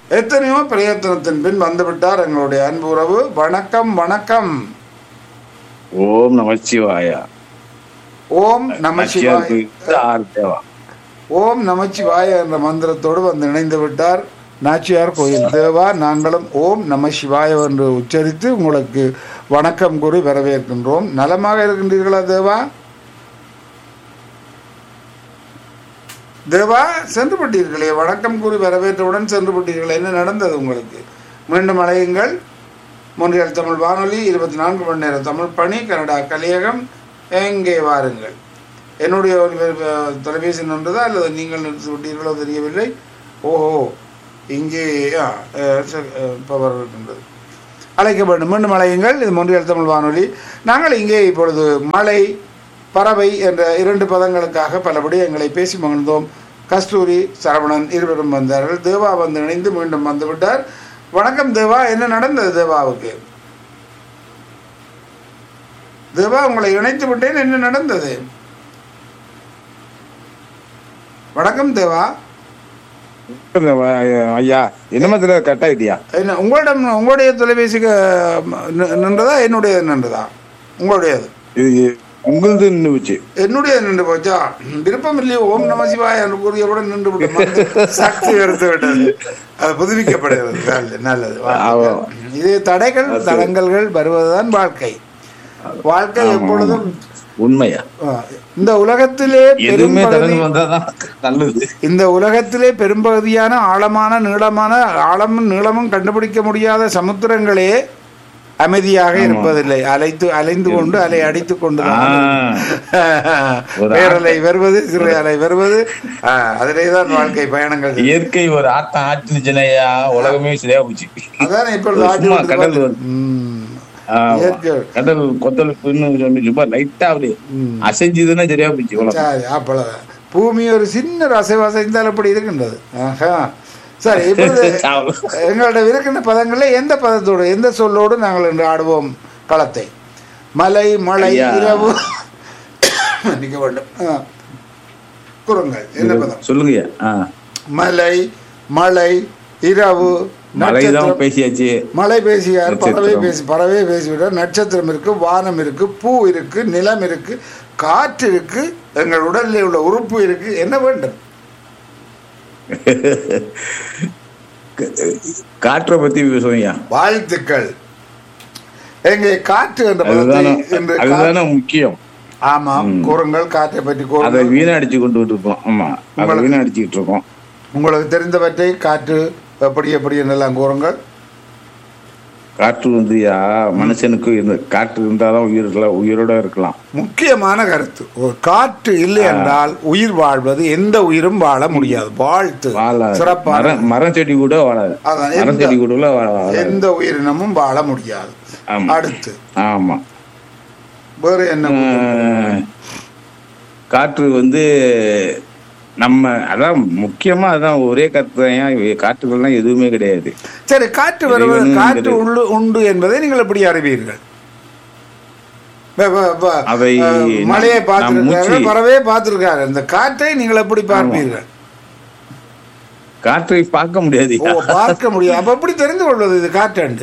எத்தனையோ பிரயத்தனத்தின் பின் வந்துவிட்டார் எங்களுடைய அன்பு உறவு வணக்கம் வணக்கம் ஓம் நமச்சிவாயா ஓம் நமசிவாய் ஆறு தேவா ஓம் நமச்சிவாய என்ற மந்திரத்தோடு வந்து இணைந்து விட்டார் நாச்சியார் கோயில் தேவா நாங்களும் ஓம் நம சிவாய என்று உச்சரித்து உங்களுக்கு வணக்கம் கூறி வரவேற்கின்றோம் நலமாக இருக்கின்றீர்களா தேவா தேவா சென்று விட்டீர்களே வணக்கம் கூறி வரவேற்றவுடன் சென்று விட்டீர்களே என்ன நடந்தது உங்களுக்கு மீண்டும் அழையுங்கள் மூன்றியல் தமிழ் வானொலி இருபத்தி நான்கு மணி நேரம் தமிழ் பணி கனடா கலியகம் எங்கே வாருங்கள் என்னுடைய ஒரு அஹ், தொலைபேசி நின்றதா அல்லது நீங்கள் நிறுத்தி விட்டீர்களோ தெரியவில்லை ஓஹோ இங்கே ஆ, அஹ், சரி, அஹ், பவர் இருக்கின்றது அழைக்க வேண்டும் மீண்டும் அழையுங்கள் இது மொன்றியல் தமிழ் வானொலி நாங்கள் இங்கே இப்பொழுது மலை பறவை என்ற இரண்டு பதங்களுக்காக பல விடயங்களை பேசி மகிழ்ந்தோம் கஸ்தூரி சரவணன் இருவரும் வந்தார்கள் தேவா வந்து இணைந்து மீண்டும் வந்து விட்டார் வணக்கம் தேவா என்ன நடந்தது தேவாவுக்கு தேவா உங்களை இணைத்து விட்டேன் என்ன நடந்தது வணக்கம் தேவா ஐயா என்னமா தெரியல கட் ஆயிட்டியா என்ன உங்களிடம் உங்களுடைய தொலைபேசிக்கு நி- நின்றதா என்னுடைய நின்றதா உங்களுடையது இது உங்களது நின்றுச்சு என்னுடைய நின்று போச்சா விருப்பம் இல்லையோ ஓம் நம சிவாய என்று கூறியவுடன் நின்று விட்டு சக்தி எடுத்து விட்டது அது புதுப்பிக்கப்படுகிறது நல்லது, நல்லது வாழ்த்துக்கள். இது தடைகள் தடங்கல்கள் வருவதுதான் வாழ்க்கை வாழ்க்கை எப்பொழுதும் உண்மையா ஆ, இந்த உலகத்திலே எதுவுமே பெரும்பகுதி தடங்கள் வந்தாதான் நல்லது இந்த உலகத்திலே பெரும்பகுதியான ஆழமான நீளமான ஆழமும் நீளமும் கண்டுபிடிக்க முடியாத சமுத்திரங்களே அமைதியாக இருப்பதில்லை அலைத்து அலைந்து கொண்டு அலை அடித்துக் கொண்டு ஒரு பேரலை வருவது சிறு அலை வருவது ஆ, அதிலே தான் வாழ்க்கை பயணங்கள் இயற்கை ஒரு ஆட்டம் ஆட்டுச்சுனையா உலகமே சரியா போச்சு அதான் இப்பொழுது ஆட்டி சும்மா விட்டு கடல் பார்த்து- வருது. ம். ஆமா. இயற்கை. கடல் கொத்தளிப்புன்னு சொல்லி சும்மா லைட்டா அப்படி அசைஞ்சதுன்னா சரியா போச்சு உலகம் சரி அப்பளவு பூமி ஒரு சின்ன அசைவு அசைந்தால் அப்படி இருக்கின்றது ஆஹா சரி இப்பொழுது எங்களிடம் இருக்கின்ற பதங்களில் எந்த பதத்தோடு எந்த சொல்லோடு நாங்கள் இன்று ஆடுவோம் களத்தை மலை மழை ஐயா. இரவு நிற்க வேண்டும் ஆ. கூறுங்கள் என்ன பதம் சொல்லுங்கய்யா ஆ. மலை மழை இரவு மழைதான் நட்சத்திரம் பேசியாச்சு மழை பேசியார் பறவை நட்சத்திரம். பேசி பறவை பேசிவிட்டார் நட்சத்திரம் இருக்கு வானம் இருக்கு பூ இருக்கு நிலம் இருக்கு காற்று இருக்கு எங்கள் உடலில் உள்ள உறுப்பு இருக்கு என்ன வேண்டும் காற்றை பத்தி பேசுவோம்யா வாழ்த்துக்கள் எங்கே காற்று என்ற பதத்தை அதுதானே என்று கா- அதுதானே முக்கியம் ஆமாம் கூறுங்கள் காற்றை பற்றி அதை கூறுங்கள் வீணடிச்சு கொண்டு இருக்கோம் ஆமா அதை உங்களுக்கு- வீணடிச்சுக்கிட்டு இருக்கோம் உங்களுக்கு தெரிந்தவற்றை காற்று எப்படி எப்படி என்னெல்லாம் கூறுங்கள் காற்று வந்து யா மனுஷனுக்கு இந்த காற்று இருந்தாதான் உயிர் இருக்கலாம் உயிரோட இருக்கலாம் முக்கியமான கருத்து ஒரு காற்று இல்லை என்றால் உயிர் வாழ்வது எந்த உயிரும் வாழ முடியாது வாழ்த்து வாழ சிறப்பான மரம் மரம் செடி கூட வாழாது அதான் மரம் எந்த- செடி கூட வாழ- வாழாது எந்த உயிரினமும் வாழ முடியாது ஆமா. அடுத்து ஆமா வேறு என்ன ஆஹ், காற்று வந்து நம்ம அதான் முக்கியமா அதான் ஒரே காற்று தான் காற்றுகள்லாம் எதுவுமே கிடையாது சரி காற்று வருவது இறைவனும் காற்று கிடையாது. உள்ளு உண்டு என்பதை நீங்கள் எப்படி அறிவீர்கள் வ- வ- வ- அவை அஹ், நம்- மழையை நம் பார்த்திருக்காங்க மூச்சு- பறவையை பார்த்திருக்காங்க இந்த காற்றை நீங்கள் எப்படி பார்ப்பீர்கள் காற்றை பார்க்க முடியாது ஓ பார்க்க முடியாது அப்ப எப்படி தெரிந்து கொள்வது இது காற்றாண்டு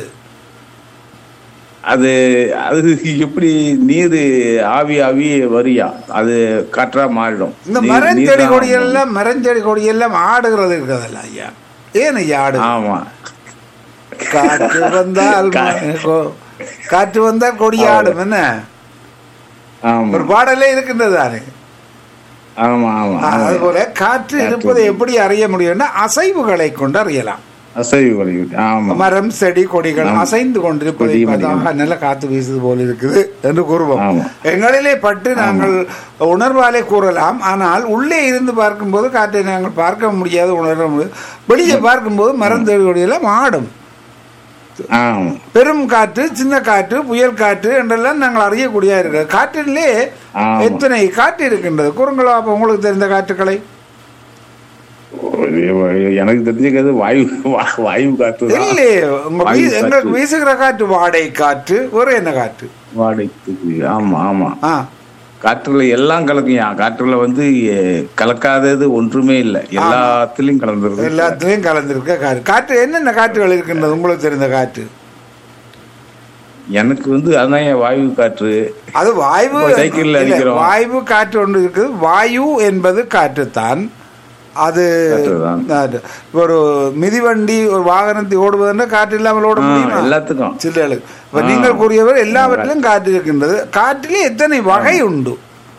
அது அது எப்படி நீர் ஆவி ஆவி வரியா அது காற்றா மாறிடும் இந்த நீர்- மரம் நீர் செடி தான் கொடி எல்லாம் மரம் செடி கொடி எல்லாம் ஆடுகிறது இருக்கிறதல்ல ஐயா ஏன் ஐயா ஆடு ஆமா காற்று வந்தால் ம- கொ- காற்று வந்தால் கொடி ஆடும் என்ன ஆமா ஒரு பாடலே இருக்கின்றது தானே ஆமா ஆமா ஆமா. அதுபோல காற்று இருப்பதை எப்படி அறிய முடியும்னா அசைவுகளை கொண்டு அறியலாம் அசைவு வலியுறுத்தி ஆமா மரம் செடி கொடிகள் ஆமா. அசைந்து கொண்டிருப்பதை கொடி பார்த்தா, மணிகள். ஆஹா, நல்ல காத்து வீசுது போல இருக்குது என்று கூறுவோம் ஆமா. எங்களிலே பட்டு நாங்கள் உணர்வாலே கூறலாம் ஆனால் உள்ளே இருந்து பார்க்கும்போது காற்றை நாங்கள் பார்க்க முடியாது உணர முடியாது வெளியே பார்க்கும்போது மரம் செடி கொடியெல்லாம் ஆடும் ஆமா பெரும் காற்று சின்ன காற்று புயல் காற்று என்றெல்லாம் நாங்கள் அறியக்கூடிய இருக்கிறது காற்றிலே ஆமா. எத்தனை காற்று இருக்கின்றது கூறுங்களா அப்ப உங்களுக்கு தெரிந்த காற்றுக்களை எனக்கு தெரிஞ்சுக்கிறது வாயு வா- வாயு காற்று தான். இல்லையே உங்க வாயு வீ- எங்களுக்கு காற்று. வீசுகிற காற்று வாடை காற்று ஒரு என்ன காற்று வாடைக்கு ஆமா ஆமா ஆ காற்றுல எல்லாம் கலக்குயா காற்றுல வந்து எ- கலக்காதது ஒன்றுமே இல்லை எல்லாத்துலயும் கலந்துருக்கு எல்லாத்துலயும் கலந்திருக்க காற்று காற்று என்னென்ன காற்றுகள் இருக்கின்றது உங்களுக்கு தெரிந்த காற்று எனக்கு வந்து அதான் என் வாயு காற்று அது வாயு இப்போ சைக்கிள்ல இல்ல, அடிக்கிறோம். வாயு காற்று ஒன்று இருக்குது வாயு என்பது காற்றுத்தான் அது காற்றுதான். அது ஒரு மிதிவண்டி ஒரு வாகனத்தை ஓடுவதுன்னா காற்று இல்லாமல் ஓட ஆ, முடியுமா எல்லாத்துக்கும் சில்லு இப்ப நீங்கள் கூறியவர் எல்லாவற்றிலும் காற்று இருக்கின்றது காற்றிலே எத்தனை வகை உண்டு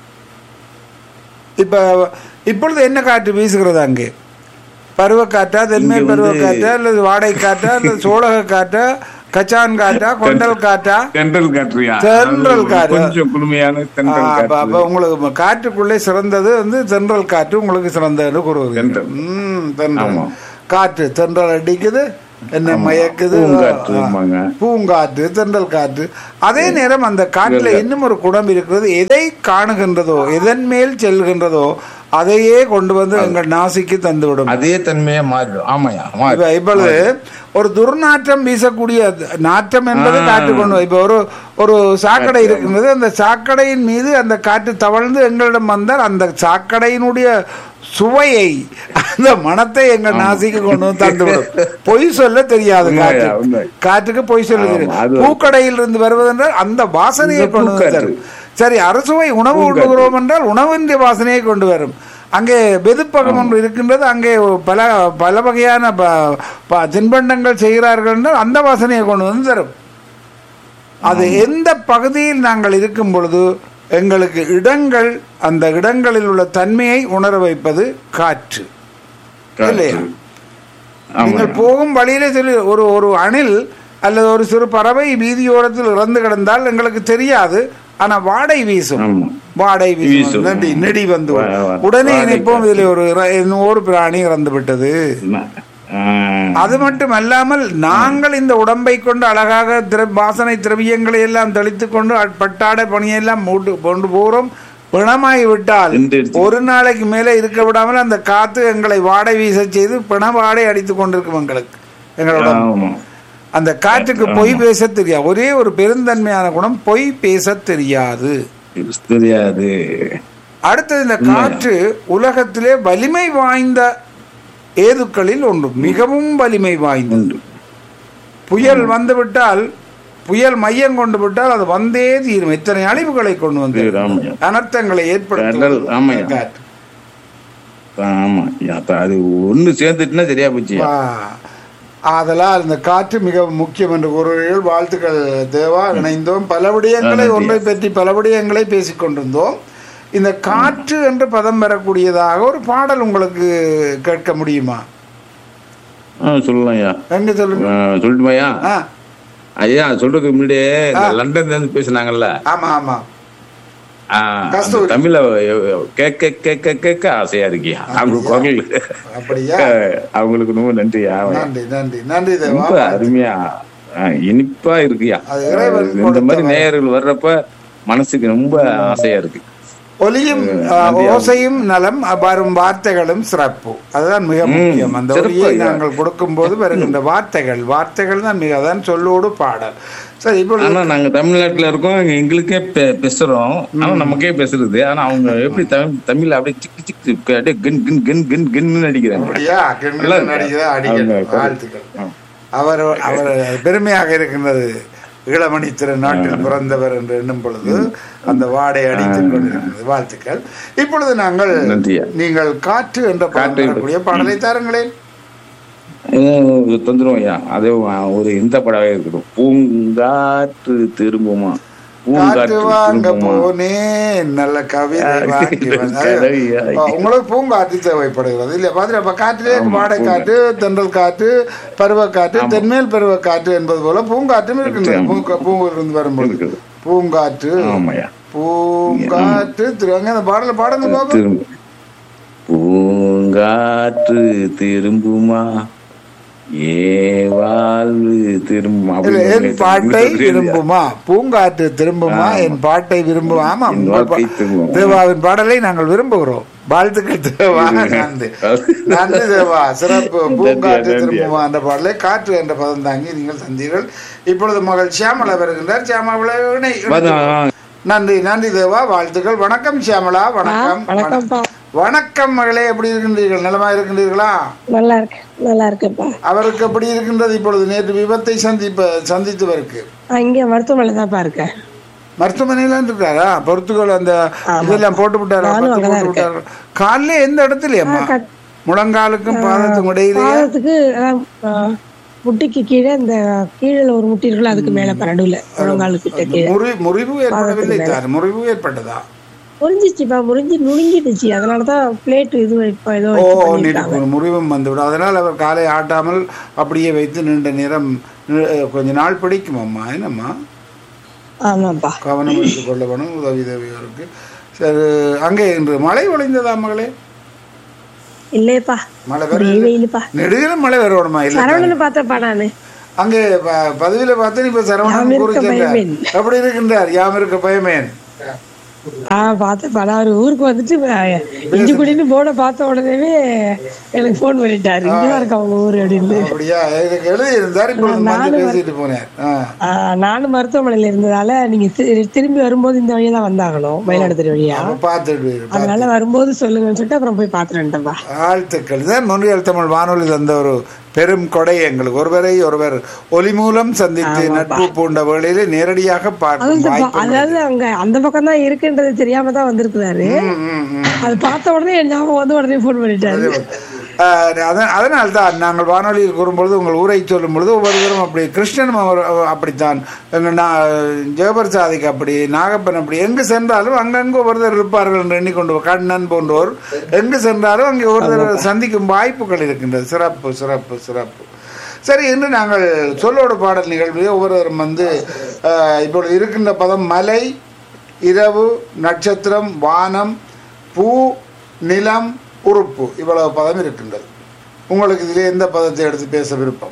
இப்ப இப்பொழுது என்ன காற்று வீசுகிறது அங்கே பருவக்காற்றா தென்மேல் இங்க வந்து- பருவக்காற்றா அல்லது வாடகை காற்றா அல்லது சோழக காற்றா கச்சான் காற்றா கொண்டல் காற்றா தென்றல் காற்றுயா தென்றல் அது காற்று. கொஞ்சம் குளுமையான ஆ, தென்றல் அப்ப அப்ப காற்று உங்களுக்கு காற்றுக்குள்ளே சிறந்தது வந்து தென்றல் காற்று உங்களுக்கு சிறந்ததுன்னு கூறுவது தென்றல். ம் தென்றல் ஆமா. காற்று தென்றல் அடிக்குது என்ன மயக்குது பூங்காற்று, ஆ, ஆமாங்க. பூங்காற்று தென்றல் காற்று அதே நேரம் அந்த காற்றுல இன்னும் ஒரு குடம் இருக்கிறது எதை காணுகின்றதோ எதன் மேல் செல்கின்றதோ அதையே கொண்டு வந்து எங்கள் நாசிக்கு தந்துவிடும் அதே தன்மையா மாறிடும் ஆமாயா மாறி இப்ப இப்பொழுது ஒரு துர்நாற்றம் வீசக்கூடிய நாற்றம் என்பது காற்று கொண்டு வரும். இப்ப ஒரு ஒரு சாக்கடை இருக்கின்றது அந்த சாக்கடையின் மீது அந்த காற்று தவழ்ந்து எங்களிடம் வந்தால் அந்த சாக்கடையினுடைய சுவையை அந்த மனத்தை எங்க நாசிக்கு கொண்டு வந்து தந்துவிடும் பொய் சொல்ல தெரியாது காற்று உண்மையா, உண்மை. காற்றுக்கு பொய் சொல்ல ஆமா, தெரியும் அது- பூக்கடையில் இருந்து வருவதென்றால் அந்த வாசனையை இந்த கொண்டு வந்து பூக்காற்று. தரும் சரி அறுசுவை உணவு பூங்காற்று. உண்ணுகிறோம் என்றால் உணவின் வாசனையை கொண்டு வரும் அங்கே வெதுப்பகம் ஒன்று இருக்கின்றது அங்கே பல பல வகையான ப- ப- தின்பண்டங்கள் செய்கிறார்கள் என்றால் அந்த வாசனையை கொண்டு வந்து தரும் அது எந்த பகுதியில் நாங்கள் இருக்கும் பொழுது எங்களுக்கு இடங்கள் அந்த இடங்களில் உள்ள தன்மையை உணர வைப்பது காற்று இல்லையா? ஆமா நீங்கள் போகும் வழியிலே சொல்லி ஒரு ஒரு அணில் அல்லது ஒரு சிறு பறவை வீதியோரத்தில் இறந்து கிடந்தால் எங்களுக்கு தெரியாது ஆனா வாடை வீசும் ஆமா. வாடை வீசும் வீசும். நெடி நெடி வந்து வா- வா- உடனே வாடை நினைப்போம் இதில் ஒரு இற- இன்னும் ஒரு பிராணி இறந்து விட்டது ஆ, அது மட்டும் அல்லாமல் நாங்கள் இந்த உடம்பை கொண்டு அழகாக திர வாசனை திரவியங்களை எல்லாம் தெளித்துக் கொண்டு அ- பட்டாடை பணியெல்லாம் மூட்டு கொண்டு போகிறோம் பிணமாகி விட்டால் ரெண்டு எடுத்து- ஒரு நாளைக்கு மேலே இருக்க விடாமல் அந்த காத்து எங்களை வாடை வீச செய்து பிண வாடை அடித்துக் கொண்டிருக்கும் எங்களுக்கு எங்களோட ஆமா அந்த காற்றுக்கு பொய் பேச தெரியாது ஒரே ஒரு பெருந்தன்மையான குணம் பொய் பேச தெரியாது இது தெரியாது அடுத்தது இந்த காற்று உலகத்திலே வலிமை வாய்ந்த ஏதுக்களில் ஒன்று மிகவும் வலிமை வாய்ந்தது உண்டு புயல் வந்துவிட்டால் புயல் மையம் கொண்டு விட்டால் அது வந்தே தீரும் இத்தனை அழிவுகளை கொண்டு வந்து தீரும், ஆமாய்யா. அனர்த்தங்களை ஏற்படுத்துவது கடல், ஆமாய்யா. காற்று. ஆமா அப்ப அது ஒண்ணு சேர்ந்துட்டுன்னா சரியா போச்சு வா. ஆதலால் இந்த காற்று மிக முக்கியம் என்று கூறுகிறீர்கள் வாழ்த்துக்கள் தேவா இணைந்தோம் பல விடயங்களை நன்றி. ஒன்றை பற்றி பல விடயங்களை பேசிக் கொண்டிருந்தோம் இந்த காற்று என்று பதம் பெறக்கூடியதாக ஒரு பாடல் உங்களுக்கு கேட்க முடியுமா ஆ சொல்லலாம் ஐயா எங்க சொல்லுங்க ஆ, சொல்லட்டுமாய்யா ஆ, ஐயா சொல்றதுக்கு முன்னாடியே இந்த லண்டன்ல இருந்து பேசுனாங்கல்ல ஆமா ஆமா ஆ, அந்த கஸ்தூரி. தமிழ கேட்க கேட்க கேட்க ஆசையா இருக்கியா அவங்க குரல் அப்படியா அவங்களுக்கு ரொம்ப நன்றியா நன்றி நன்றி நன்றி தேவா ரொம்ப அருமையா ஆ, இனிப்பா இருக்குயா அது இறைவன் இந்த கொடுத்த மாதிரி வரம். நேயர்கள் வர்றப்ப மனசுக்கு ரொம்ப ஆசையா இருக்கு ஒலியும் ஆ, ஓசையும் நலம் வரும் வார்த்தைகளும் சிறப்பு அதுதான் மிக ம், முக்கியம் அந்த சிறப்பு, ஒலியை ஐயா. நாங்கள் கொடுக்கும்போது வருகின்ற வார்த்தைகள் வார்த்தைகள் தான் மிக அதான் சொல்லோடு பாடல் சரி இப்போ ஆனா நாங்க தமிழ்நாட்டுல இருக்கோம் இங்க எங்களுக்கே பே- பேசுறோம் ஆனா நமக்கே பேசுறது ஆனா அவங்க எப்படி தமிழ் தமிழ்ல அப்படியே சிக்கு சிக்கு அப்படியே கின் கின் கின் கின் கின்னு அடிக்கிறாங்க அப்படியா நல்லா கிண்கிணி இருக்கு. நடிகை அடிக்கணும் அவங்க வாழ்த்துக்கள் ஆ. அவர் அவர் பெருமையாக இருக்கின்றது இளமணி திருநாட்டில் பிறந்தவர் என்று எண்ணும் பொழுது அந்த வாடை அடித்துக் கொண்டிருக்கிறது வாழ்த்துக்கள் இப்பொழுது நாங்கள் நன்றியா. நீங்கள் காற்று என்ற காற்று பாடல் வரக்கூடிய பாடலை தாருங்களேன் இது தந்துரும் ஐயா அது ஒரு இந்த படவே இருக்கட்டும் பூங்காற்று திரும்புமா காற்று பூங்காற்று வாங்க திரும்புமா போனேன் நல்ல கவிதை வாங்கி வந்தேன். கவிதை. அப்ப உங்களுக்கு பூங்காற்று தேவைப்படுகிறது இல்லையா பாத்திர அப்ப காற்றிலே ஆமா, வாடை காற்று தென்றல் காற்று பருவக்காற்று தென்மேல் பருவக்காற்று என்பது போல பூங்காற்றும் இருக்கின்றது ஆமா. பூங்க- பூங்கிலிருந்து வரும்பொழுது இருக்குது. பூங்காற்று ஆமாய்யா பூங்காற்று திரு அங்க அந்த பாடல பாடுங்க பாப்போம் திரும்ப பூங்காற்று திரும்புமா ஏ வாழ்வு திரும்புமா இல்ல, அப்படின்னு என் நேத்து பாட்டை சொல்றீங்க இல்லையா? விரும்புமா பூங்காற்று திரும்புமா ஆமா. என் பாட்டை விரும்புமா ஆமா என் உங்கள் பா- வாழ்க்கை திரும்புமா. தேவாவின் பாடலை நாங்கள் விரும்புகிறோம் வாழ்த்துக்கள் தேவா நன்றி நன்றி தேவா சிறப்பு பூங்காற்று நன்றி. திரும்புமா என்ற பாடலை காற்று என்ற பதம் தாங்கி நீங்கள் தந்தீர்கள் இப்பொழுது மகள் சியாமலா வருகின்றார் சியாமலா இணை வாங்க, வாங்க. நன்றி நன்றி தேவா வாழ்த்துக்கள் வணக்கம் சியாமளா வணக்கம் வணக்கம்ப்பா வணக்கம் மகளே எப்படி இருக்கின்றீர்கள் நலமா இருக்கின்றீர்களா நல்லா இருக்கு நல்லா இருக்குப்பா அவருக்கு எப்படி இருக்கின்றது இப்பொழுது நேற்று விபத்தை சந்திப்ப சந்தித்தவருக்கு நான் இங்க மருத்துவமனை தான்ப்பா இருக்கேன் மருத்துவமனையில இருக்காரா பொறுத்துக்கோள் அந்த இதெல்லாம் போட்டு விட்டாரா நானும் பத்து அங்கதான் போட்டு விட்டாரா காலில் எந்த இடத்துலயம்மா கட்- முழங்காலுக்கும் பாதத்துக்கும் இடையிலே பாதத்துக்கு அதான், ஆ, முட்டிக்கு கீழே இந்த கீழே ஒரு முட்டி இருக்குல்ல அதுக்கு மேல நடுவுல முழங்காலு கிட்ட கீழே முறி முறிவு ஏற்படவில்லை தார் முறிவு ஏற்பட்டதா முறிஞ்சிச்சுப்பா முறிஞ்சு நுணுங்கிடுச்சு அதனாலதான் பிளேட் இது இப்ப ஏதோ ஓ வச்சு பண்ணிருக்காங்க. நீட்டு முறிவும் வந்துவிடும் அதனால் அவர் காலை ஆட்டாமல் அப்படியே வைத்து நீண்ட நேரம் நி- கொஞ்ச நாள் பிடிக்கும் அம்மா என்னம்மா ஆமாப்பா கவனம் எடுத்துக் கொள்ள வேணும் உதவி தேவையோருக்கு சரி அங்கே இன்று மழை ஒளிந்ததா மகளே இல்லையப்பா மழை ஒரே வர வெயிலுப்பா நெடுகிலும் மழை வரணுமா இல்லை சரவணனை பார்த்தப்பா நானு அங்கே ப- பதிவில பார்த்து இப்ப சரவணன் யாம் இருக்க குறிச்சிருக்கார் பயமேன். எப்படி இருக்கின்றார் யாம் இருக்க பயமேன் ஆஹ் பார்த்தப்பா நான் ஒரு ஊருக்கு வந்துட்டு அஹ், இஞ்சி குடின்னு போர்டை பார்த்த உடனே எனக்கு போன் பண்ணிட்டாரு இங்கதான் இருக்க அவங்க ஊரு அப்படின்னு அப்படியா எனக்கு எழுதி இருந்தார் இப்பொழுது வந்து பேசிட்டு போனேன் ஆ. ஆஹ் நானும் மருத்துவமனையில இருந்ததால நீங்க தி- திரும்பி வரும்போது இந்த வழியா தான் வந்தாகணும் மயிலாடுதுறை வழியா அப்ப பார்த்துட்டு அதனால வரும்போது சொல்லுங்கன்னு சொல்லிட்டு அப்புறம் போய் பாத்துட்டு வந்துட்டேன்ப்பா வாழ்த்துக்கள் தான் மொழியால் தமிழ் வானொலி தந்த ஒரு பெரும் கொடை எங்களுக்கு ஒருவரை ஒருவர் ஒலி மூலம் சந்தித்து நட்பு பூண்ட வேளையிலே நேரடியாக பார்க்கும் அது வாய்ப்பு அதாவது அங்க அந்த பக்கம் தான் இருக்குன்றது தெரியாம தான் வந்திருக்கிறாரு ம், ம், ம். அது பார்த்த உடனே என் ஞாபகம் வந்து உடனே போன் பண்ணிட்டாரு ஆஹ் அத- அதனால் தான் நாங்கள் வானொலியில் கூறும்பொழுது உங்கள் ஊரை சொல்லும் பொழுது ஒவ்வொருவரும் அப்படி கிருஷ்ணன் அவர் அப்படித்தான் எங்கள் நா ஜெயபிரசாதிக்கு அப்படி நாகப்பன் அப்படி எங்கு சென்றாலும் அங்கங்கே ஒருத்தர் இருப்பார்கள் என்று எண்ணிக்கொண்டு கண்ணன் போன்றோர் எங்கு சென்றாலும் அங்கே ஒருத்தர் சந்திக்கும் வாய்ப்புகள் இருக்கின்றது சிறப்பு சிறப்பு சிறப்பு சரி இன்று நாங்கள் சொல்லோடு பாடல் நிகழ்வில் ஒவ்வொருவரும் வந்து ஆஹ், இப்பொழுது இருக்கின்ற பதம் மலை இரவு நட்சத்திரம் வானம் பூ நிலம் உறுப்பு இவ்வளவு பதம் இருக்கின்றது உங்களுக்கு இதில் எந்த பதத்தை எடுத்து பேச விருப்பம்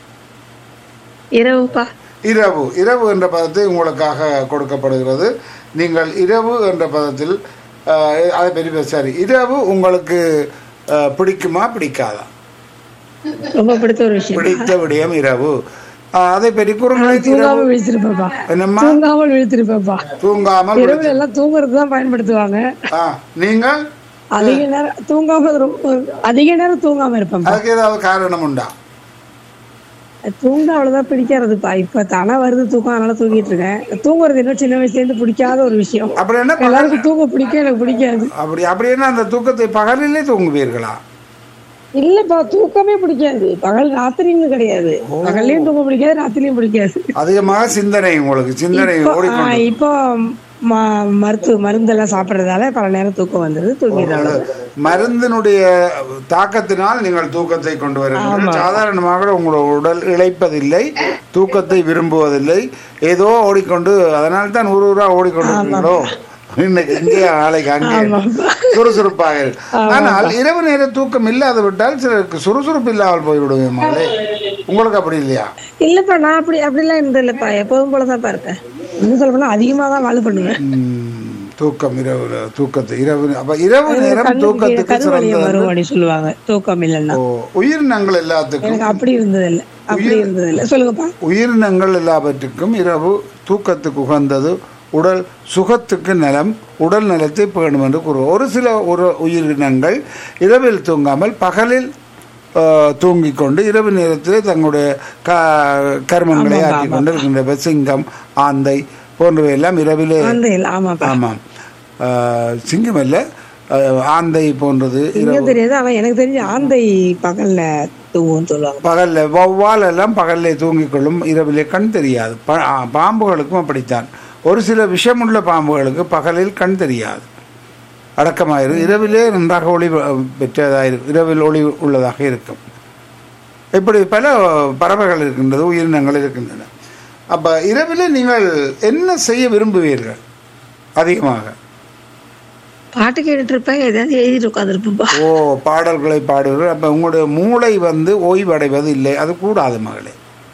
இரவுப்பா இரவு இரவு என்ற பதத்தை உங்களுக்காக கொடுக்கப்படுகிறது நீங்கள் இரவு என்ற பதத்தில் ஆஹ், அதை பெரிய சரி இரவு உங்களுக்கு ஆஹ், பிடிக்குமா பிடிக்காதா ரொம்ப பிடிச்ச ஒரு விஷயம் பிடித்த விடயம் இரவு ஆஹ், அதை பெரிய குறுங்களை தூங்காம விழிச்சிருப்பேன்ப்பா என்னம்மா தூங்காமல் விழிச்சிருப்பேன்ப்பா தூங்காமல் இரவுல எல்லாம் தூங்குறது தான் பயன்படுத்துவாங்க ஆ, நீங்கள் அதிக நேரம் தூங்காம ரொம்ப அதிக நேரம் தூங்காம இருப்பேன் அதுக்கு ஏதாவது காரணம் உண்டா தூங்க அவ்வளவுதான் பிடிக்கிறதுப்பா இப்ப தானே வருது தூக்கம் அதனால தூங்கிட்டு இருக்கேன் தூங்குறது இன்னும் சின்ன வயசுல இருந்து பிடிக்காத ஒரு விஷயம் அப்படி என்ன பகல் எல்லாருக்கும் தூங்க பிடிக்கும் எனக்கு பிடிக்காது அப்படி அப்படி என்ன அந்த தூக்கத்தை பகலிலே தூங்குவீர்களா இல்லப்பா தூக்கமே பிடிக்காது பகல் ராத்திரின்னு கிடையாது பகல்லையும் தூங்க பிடிக்காது ராத்திரியும் பிடிக்காது அதிகமாக சிந்தனை உங்களுக்கு சிந்தனை இப்போ ஓடிக்கொண்டு ஆஹ் இப்போ ம- மருத்துவ மருந்தெல்லாம் சாப்பிடுறதால பல நேரம் தூக்கம் வந்தது தூங்கிடுறாங்க மருந்தினுடைய தாக்கத்தினால் நீங்கள் தூக்கத்தை கொண்டு வருகிறீர்கள் சாதாரணமாக உங்களோட உடல் இழைப்பதில்லை தூக்கத்தை விரும்புவதில்லை ஏதோ ஓடிக்கொண்டு அதனால தான் ஒரு ஊரா ஓடிக்கொண்டிருக்கீங்களோ இன்னைக்கு இங்கே நாளைக்கு அங்கே சுறுசுறுப்பாக இரு. ஆனால் இரவு நேர தூக்கம் இல்லாத விட்டால் சிலருக்கு சுறுசுறுப்பு இல்லாமல் போய்விடுவேன் மகளே உங்களுக்கு அப்படி இல்லையா இல்லப்பா நான் அப்படி அப்படிலாம் இருந்தது இல்லப்பா எப்போதும் போலதான் இருப்பேன் இன்னும் சொல்ல போனா அதிகமா தான் வாழ பண்ணுவேன் ம், தூக்கம் இரவு தூக்கத்தை இரவு அப்ப இரவு நேரம் கண்ணுக்கு தூக்கத்துக்கு கருவழியம் சிறந்தது வரும் அப்படின்னு சொல்லுவாங்க தூக்கம் இல்லைன்னா ஓ, உயிரினங்கள் எல்லாத்துக்கும் எனக்கு அப்படி இருந்தது இல்ல அப்படி இருந்தது இல்ல சொல்லுங்கப்பா உயிரினங்கள் எல்லாவற்றுக்கும் இரவு தூக்கத்துக்கு உகந்தது உடல் சுகத்துக்கு நலம் உடல் நலத்தை பேணும் என்று கூறுவோம் ஒரு சில ஒரு உயிரினங்கள் இரவில் தூங்காமல் பகலில் ஆஹ், தூங்கிக் கொண்டு இரவு நேரத்தில் தங்களுடைய க கர்மங்களை ஆற்றிக் கொண்டு இருக்கின்ற சிங்கம் ஆந்தை போன்றவை எல்லாம் இரவிலே அந்த இல்ல ஆமாப்பா ஆமாம் ஆஹ், சிங்கம் அல்ல ஆஹ், ஆந்தை போன்றது இங்க தெரியாது ஆனா எனக்கு தெரிஞ்சு ஆந்தை பகல்ல தூங்கும்னு சொல்லுவாங்க பகல்ல வௌவால் எல்லாம் பகல்ல தூங்கிக் கொள்ளும் இரவிலே கண் தெரியாது ப- ஆ, பாம்புகளுக்கும் அப்படித்தான் ஒரு சில விஷமுள்ள பாம்புகளுக்கு பகலில் கண் தெரியாது அடக்கமாயிரும் இரவிலே நன்றாக ஒளி பெற்றதாக இருக்கும் இரவில் ஒளி உள்ளதாக இருக்கும் இப்படி பல பறவைகள் இருக்கின்றது உயிரினங்கள் இருக்கின்றன அப்ப இரவிலே நீங்கள் என்ன செய்ய விரும்புவீர்கள் அதிகமாக பாட்டு கேட்டுட்டு இருப்பேன் எதாவது எழுதிட்டு உட்காந்துருப்பேன்ப்பா ஓ பாடல்களை பாடுவீர்கள் அப்ப உங்களுடைய மூளை வந்து ஓய்வடைவது இல்லை அது கூடாது மகளே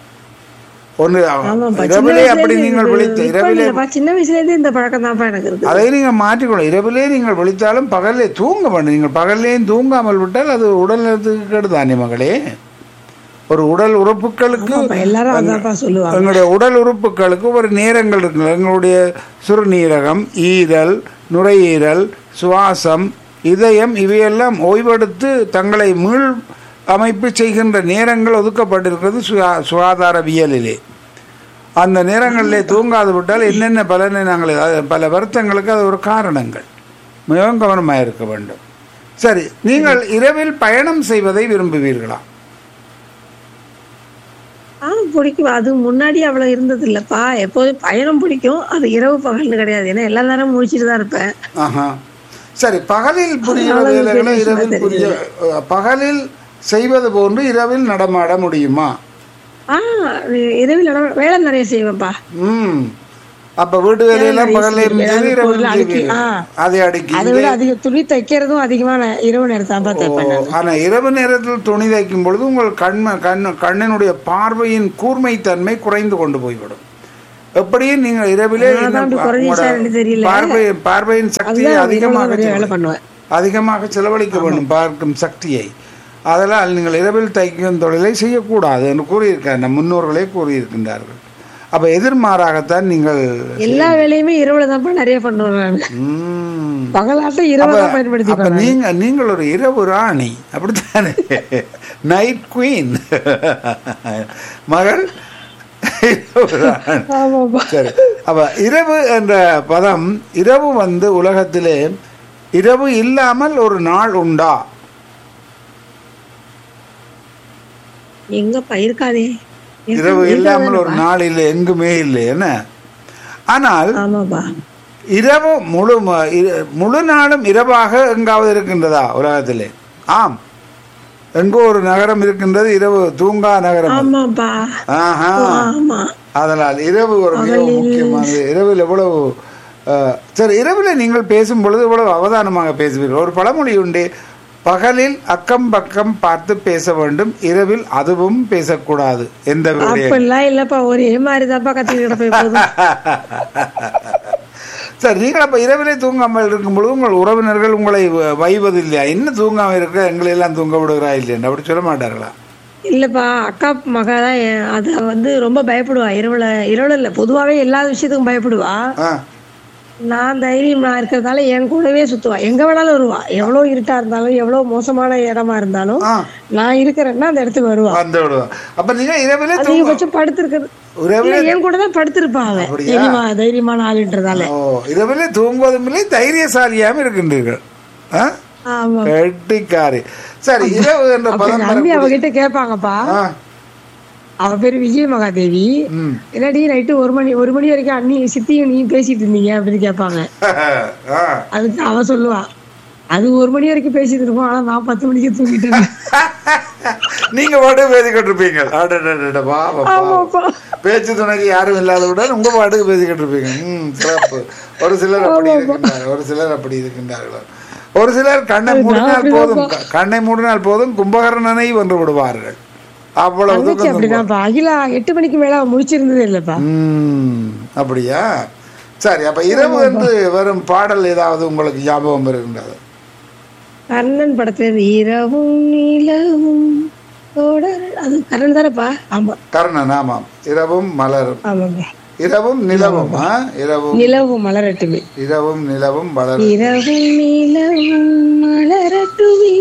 ஒன்று ஆமாப்பா சின்ன இரவிலே வயசுல அப்படி இருந்து நீங்கள் இது- விழித்து இப்ப இரவிலே இல்லப்பா, சின்ன வயசுல இருந்து இந்த பழக்கம் தான்ப்பா எனக்கு இருக்கு அதை நீங்கள் மாற்றிக்கொள்ள இரவிலே நீங்கள் விழித்தாலும் பகல்லே தூங்க வேண்டும் நீங்கள் பகல்லேயும் தூங்காமல் விட்டால் அது உடல் நலத்துக்கு கெடுதானே மகளே ஒரு உடல் உறுப்புகளுக்கு ஆமாப்பா, எல்லாரும் அதான்ப்பா சொல்லுவாங்க எங்களுடைய உடல் உறுப்புகளுக்கு ஒரு நேரங்கள் இருக்கு எங்களுடைய சிறுநீரகம் ஈரல் நுரையீரல் சுவாசம் இதயம் இவையெல்லாம் ஓய்வெடுத்து தங்களை மீள் அமைப்பு செய்கின்ற நேரங்கள் ஒதுக்கப்பட்டிருக்கிறது சுகா- சுகாதாரவியலிலே அந்த நேரங்களிலே தூங்காது விட்டால் என்னென்ன பலனை நாங்கள் அது பல வருத்தங்களுக்கு அது ஒரு காரணங்கள் மிகவும் கவனமாக இருக்க வேண்டும் சரி நீங்கள் இரவில் பயணம் செய்வதை விரும்புவீர்களா ஆ பிடிக்கும் அது முன்னாடி அவ்வளவு இருந்தது இல்லப்பா எப்போதும் பயணம் பிடிக்கும் அது இரவு பகல்னு கிடையாது ஏன்னா எல்லா நேரம் முழிச்சிட்டு தான் இருப்பேன் ஆஹா சரி பகலில் புரிகிற அவ்வளவு வேலைகளை பெரிய இரவில் விஷயமா புரிய அஹ், பகலில் செய்வது போன்று இரவில் நடமாட முடியுமா ஆ இரவில் நட- வேலை நிறைய செய்வேன்ப்பா ம் அப்ப வீட்டு வேலையெல்லாம் பகலே ஏதாவது இரவில் பொருள் அடுக்கி, செய்வீங்க. ஆ. அதை அடுக்கி அதை விட அதிக துணி தைக்கிறதும் அதிகமா நான் இரவு நேரத்தான் தான் தைப்பேன் நான். ஆனா இரவு நேரத்தில் துணி தைக்கும் பொழுது உங்கள் கண் கண் கண்ணினுடைய பார்வையின் கூர்மைத்தன்மை குறைந்து கொண்டு போய்விடும் எப்படியும் நீங்கள் இரவிலே அதான் இன்னும் அப்படி குறைஞ்சிச்சா உங்களோட எனக்கு தெரியல. பார்வை பார்வையின் சக்தியை அதுதான் இரவுல அதிகமாக நிறைய வேலை செலவழி- பண்ணுவேன் அதிகமாக செலவழிக்க வேண்டும் பார்க்கும் சக்தியை அதனால் நீங்கள் இரவில் தைக்கும் தொழிலை செய்யக்கூடாது என்று கூறியிருக்கார் நம் முன்னோர்களே கூறியிருக்கின்றார்கள் அப்ப எதிர்மாறாகத்தான் நீங்கள் எல்லா வேலையுமே இரவுல தான் நிறைய பண்ணுவேன் நான் ம். பகலாட்டம் இரவு தான் அப்ப பயன்படுத்திப்பேன் நான். நீங்க நீங்கள் ஒரு இரவு ராணி அப்படித்தானே நைட் குவீன் மகள் இரவு ராணி. ஆமாப்பா சரி அப்ப இரவு என்ற பதம் இரவு வந்து உலகத்திலே இரவு இல்லாமல் ஒரு நாள் உண்டா எங்கப்பா இருக்காதே இரவு இல்லாமல் ஒரு நாள் இல்லை எங்குமே இல்லை என்ன ஆனால் ஆமாப்பா இரவு முழு ம- இர- முழு நாளும் இரவாக எங்காவது இருக்கின்றதா உலகத்திலே ஆம் எங்கோ ஒரு நகரம் இருக்கின்றது இரவு தூங்கா நகரம் அது. ஆமாப்பா ஆஹா ஆமா அதனால் இரவு ஒரு மிகவும் முக்கியமானது இரவில் எவ்வளவு அஹ், சரி இரவில் நீங்கள் பேசும் பொழுது இவ்வளவு அவதானமாக பேசுவீர்கள் ஒரு பழமொழி உண்டு பகலில் அக்கம் பக்கம் பார்த்து பேச வேண்டும் இரவில் அதுவும் பேசக்கூடாது எந்த விடயம் அப்படிலாம் இல்லப்பா ஒரே மாதிரி தான்ப்பா கத்திக்கிட்ட போய் போதும் சரி நீங்கள் அப்ப இரவிலே தூங்காமல் இருக்கும் பொழுது உங்கள் உறவினர்கள் உங்களை வ- வைவதில்லையா என்ன தூங்காமல் இருக்க எங்களை எல்லாம் தூங்க விடுகிறா இல்லையா அப்படி சொல்ல மாட்டார்களா இல்லப்பா அக்கா மக தான் என்- அது வந்து ரொம்ப பயப்படுவா இரவுல இரவுல இல்ல பொதுவாவே எல்லா விஷயத்துக்கும் பயப்படுவா ஆ நான் தைரியம் நான் இருக்கிறதால என் கூடவே சுத்துவா எங்க வேணாலும் வருவா எவ்வளவு இருட்டா இருந்தாலும் எவ்வளவு மோசமான இடமா இருந்தாலும் ஆ நான் இருக்கிறேன்னா அந்த இடத்துக்கு வருவா வந்து விடுவா அப்ப நீங்க இரவிலே தூங்க அதிகபட்சம் படுத்திருக்கிறது இரவிலே இல்ல, என் கூட தான் படுத்திருப்பா அவ அப்படியா? தைரியமா தைரியமான ஆளுன்றதால ஓ இரவிலே தூங்குவதும் இல்லை தைரியசாலியாகவும் இருக்கின்றீர்கள் ஆ ஆமா கெட்டிக்காரி சரி இரவு என்ற அப்ப பதம் எங்க அண்ணி வரக்கூடிய- அவகிட்ட கேட்பாங்கப்பா ஆ, அவ பேரு விஜய மகாதேவி ம். என்னடி நைட்டு ஒரு மணி ஒரு மணி வரைக்கும் அண்ணி சித்தியும் நீ பேசிட்டு இருந்தீங்க அப்படின்னு கேட்பாங்க ஆ. அதுக்கு அவ சொல்லுவா அது ஒரு மணி வரைக்கும் பேசிட்டு இருக்கோம் ஆனா நான் பத்து மணிக்கு தூங்கிட்டு இருந்தேன் நீங்க பாட்டு பேசிக்கிட்டு இருப்பீங்க அடடடட, பாவம், பாவம். ஆமாப்பா பேச்சு துணைக்கு யாரும் இல்லாதவுடன் உங்க பாட்டுக்கு பேசிக்கிட்டு இருப்பீங்க ம் சிறப்பு ஒரு சிலர் அப்படி இருக்கின்றார் ஒரு சிலர் அப்படி இருக்கின்றார்கள் ஒரு சிலர் கண்ணை மூடினால் போதும் க- கண்ணை மூடினால் போதும் கும்பகர்ணனை வென்று விடுவார்கள் அவ்வளவு தங்கச்சி தூக்கம் அப்படிதான்ப்பா அகிலா எட்டு மணிக்கு மேல அவ முடிச்சிருந்ததே இல்லப்பா ம் அப்படியா சரி அப்ப இரவு என்று வரும் பாடல் ஏதாவது உங்களுக்கு ஞாபகம் இருக்கின்றது கர்ணன் படத்துல இருந்து இரவும் நிலவும் தொடர் அது கர்ணன் தானேப்பா ஆமா கர்ணன் ஆமாம் இரவும் மலரும் ஆமாப்பா இரவும் நிலவும் ஆ? இரவும் நிலவும் மலரட்டுமே இரவும் நிலவும் வளரும் இரவும் நிலவும் மலரட்டுமே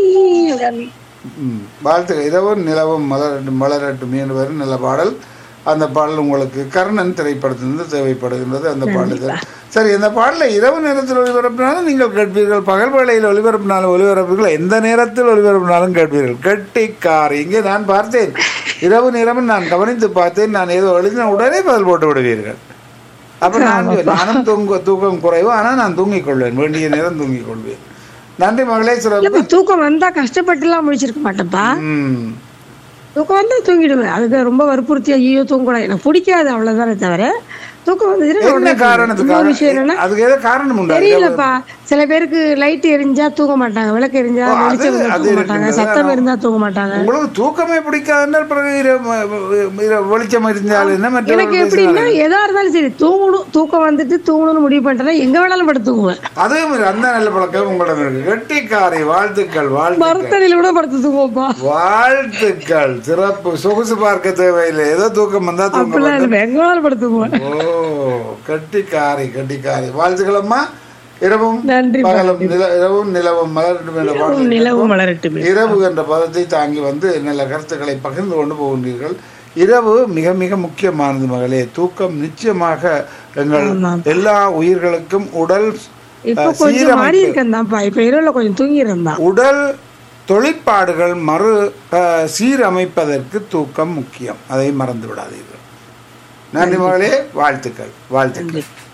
ம். வாழ்த்துக்கள் இரவும் நிலவும் மலரட்டும் மலரட்டும் என்று வரும் நல்ல பாடல் அந்த பாடல் உங்களுக்கு கர்ணன் திரைப்படத்திலிருந்து தேவைப்படுகின்றது அந்த பாடல் சரி இந்த பாடலை இரவு நேரத்தில் ஒளிபரப்பினாலும் நீங்கள் கேட்பீர்கள் பகல் வேளையில் ஒளிபரப்பினாலும் ஒளிபரப்புகள் எந்த நேரத்தில் ஒளிபரப்பினாலும் கேட்பீர்கள் கெட்டிக்கார் இங்கே நான் பார்த்தேன் இரவு நேரமும் நான் கவனித்து பார்த்தேன் நான் ஏதோ எழுதின உடனே பதில் போட்டு விடுவீர்கள் அப்ப நான் நானும் தூங்க தூக்கம் குறைவு ஆனால் நான் தூங்கிக் கொள்வேன் வேண்டிய நேரம் தூங்கிக் கொள்வேன் நன்றி மகளே சிறப்பு இல்லப்பா தூக்கம் வந்தா கஷ்டப்பட்டு எல்லாம் முடிச்சிருக்க மாட்டேன்ப்பா ம் தூக்கம் வந்தா தூங்கிடுவேன் அதுக்கு ரொம்ப வற்புறுத்தி ஐயோ தூங்கக்கூடாது எனக்கு பிடிக்காது அவ்வளவுதானே தவிர தூக்கம் வந்துச்சுன்னா நான் என்ன உடனே தூங்கிடுவேன். இன்னொரு விஷயம் காரணத்துக்காக என்னன்னா அதுக்கு ஏதோ காரணம் உண்டா தெரியலப்பா சில பேருக்கு லைட் எரிஞ்சா தூங்க மாட்டாங்க விளக்கு எரிஞ்சா ஓ, அது- வெளிச்சம் இருந்தா அது தூங்க மாட்டாங்க இருக்குங்களா? சத்தம் இருந்தா தூங்க மாட்டாங்க உங்களுக்கு தூக்கமே பிடிக்காதுன்னா பிறகு இர- இர- வெளிச்சம் இருந்தால் என்ன எனக்கு மற்றவர்கள் எப்படின்னா எதா இருந்தாலும் சரி தூங்கணும் தூக்கம் வந்துட்டு தூங்கணும்னு முடிவு பண்ணிட்டேன்னா எங்க வேணாலும் படுத்து தூங்குவேன் அதே மாதிரி அந்த நல்ல பழக்கம் உங்களிடம் இருக்கு கெட்டிக்காரி வாழ்த்துக்கள் வாழ்த்துக்கள் மரத்தடியில கூட படுத்து தூங்குவோம்ப்பா வாழ்த்துக்கள் சிறப்பு சொகுசு பார்க்க தேவையில்லை ஏதோ தூக்கம் வந்தா தூங்க அப்படிலாம் இல்லை எங்க வேணாலும் படுத்து தூங்குவேன் ஓ கட்டிக்காரி கட்டிக்காரி வாழ்த்துக்களம்மா இரவும் நன்றி பகலும் நில இரவும் நிலவும் மலரட்டும் என்ற பாடலை நிலவும் மலரட்டுமே இரவு என்ற பதத்தை தாங்கி வந்து நல்ல கருத்துக்களை பகிர்ந்து கொண்டு போகின்றீர்கள் இரவு மிக மிக முக்கியமானது மகளே தூக்கம் நிச்சயமாக எங்கள் ஆமாம். எல்லா உயிர்களுக்கும் உடல் இப்ப அஹ், கொஞ்சம் சீரமைப்பு- மாறி இருக்கேன் தான்ப்பா இப்ப இரவுல கொஞ்சம் தூங்கிடுறேன் தான் உடல் தொழிற்பாடுகள் மறு அஹ், சீரமைப்பதற்கு தூக்கம் முக்கியம் அதை மறந்து விடாதீர்கள் நன்றி மகளே வாழ்த்துக்கள் வாழ்த்துக்கள் நன்றி